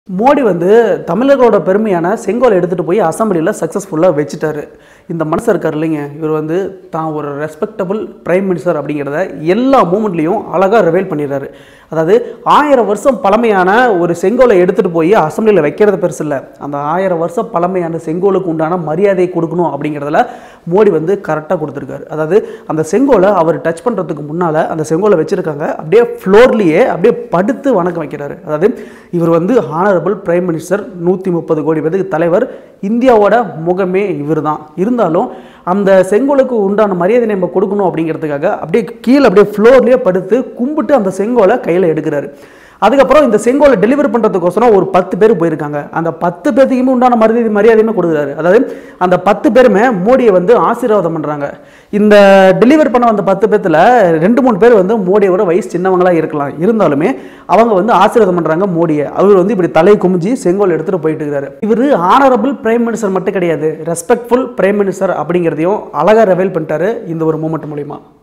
மோடி வந்து தமிழர்களோட பெருமையான செங்கோலை எடுத்துகிட்டு போய் அசம்பிளியில் சக்ஸஸ்ஃபுல்லாக வச்சுட்டாரு இந்த மனுஷன் இருக்கார் இல்லைங்க இவர் வந்து தான் ஒரு ரெஸ்பெக்டபுள் பிரைம் மினிஸ்டர் அப்படிங்கிறத எல்லா மூமெண்ட்லேயும் அழகாக ரிவைல் பண்ணிடுறாரு அதாவது ஆயிரம் வருஷம் பழமையான ஒரு செங்கோலை எடுத்துகிட்டு போய் அசம்பிளியில் வைக்கிறது பெருசு இல்லை அந்த ஆயிரம் வருஷம் பழமையான செங்கோலுக்கு உண்டான மரியாதை கொடுக்கணும் அப்படிங்கிறதுல மோடி வந்து கரெக்டாக கொடுத்துருக்காரு அதாவது அந்த செங்கோலை அவர் டச் பண்ணுறதுக்கு முன்னால் அந்த செங்கோலை வச்சுருக்காங்க அப்படியே ஃப்ளோர்லேயே அப்படியே படுத்து வணக்கம் வைக்கிறாரு அதாவது இவர் வந்து ஆனரபிள் பிரைம் மினிஸ்டர் நூற்றி முப்பது கோடி பேருக்கு தலைவர் இந்தியாவோட முகமே இவர் தான் இருந்தாலும் அந்த செங்கோலுக்கு உண்டான மரியாதை நம்ம கொடுக்கணும் அப்படிங்கிறதுக்காக அப்படியே கீழே அப்படியே ஃப்ளோர்லேயே படுத்து கும்பிட்டு அந்த செங்கோலை கையில் எடுக்கிறாரு அதுக்கப்புறம் இந்த செங்கோலை டெலிவரி பண்ணுறதுக்கோசரம் ஒரு பத்து பேர் போயிருக்காங்க அந்த பத்து பேர்த்துக்குமே உண்டான மரியாதை மரியாதையுமே கொடுக்குறாரு அதாவது அந்த பத்து பேருமே மோடியை வந்து ஆசீர்வாதம் பண்ணுறாங்க இந்த டெலிவரி பண்ண வந்த பத்து பேர்த்தில் ரெண்டு மூணு பேர் வந்து மோடியோட வயசு சின்னவங்களா இருக்கலாம் இருந்தாலுமே அவங்க வந்து ஆசீர்வாதம் பண்ணுறாங்க மோடியை அவர் வந்து இப்படி தலை குமிஞ்சி செங்கோல் எடுத்துகிட்டு போயிட்டு இருக்காரு இவர் ஆனரபிள் பிரைம் மினிஸ்டர் மட்டும் கிடையாது ரெஸ்பெக்ட்ஃபுல் பிரைம் மினிஸ்டர் அப்படிங்கிறதையும் அழகாக ரெவைல் பண்ணிட்டாரு இந்த ஒரு மூமெண்ட் மூலிமா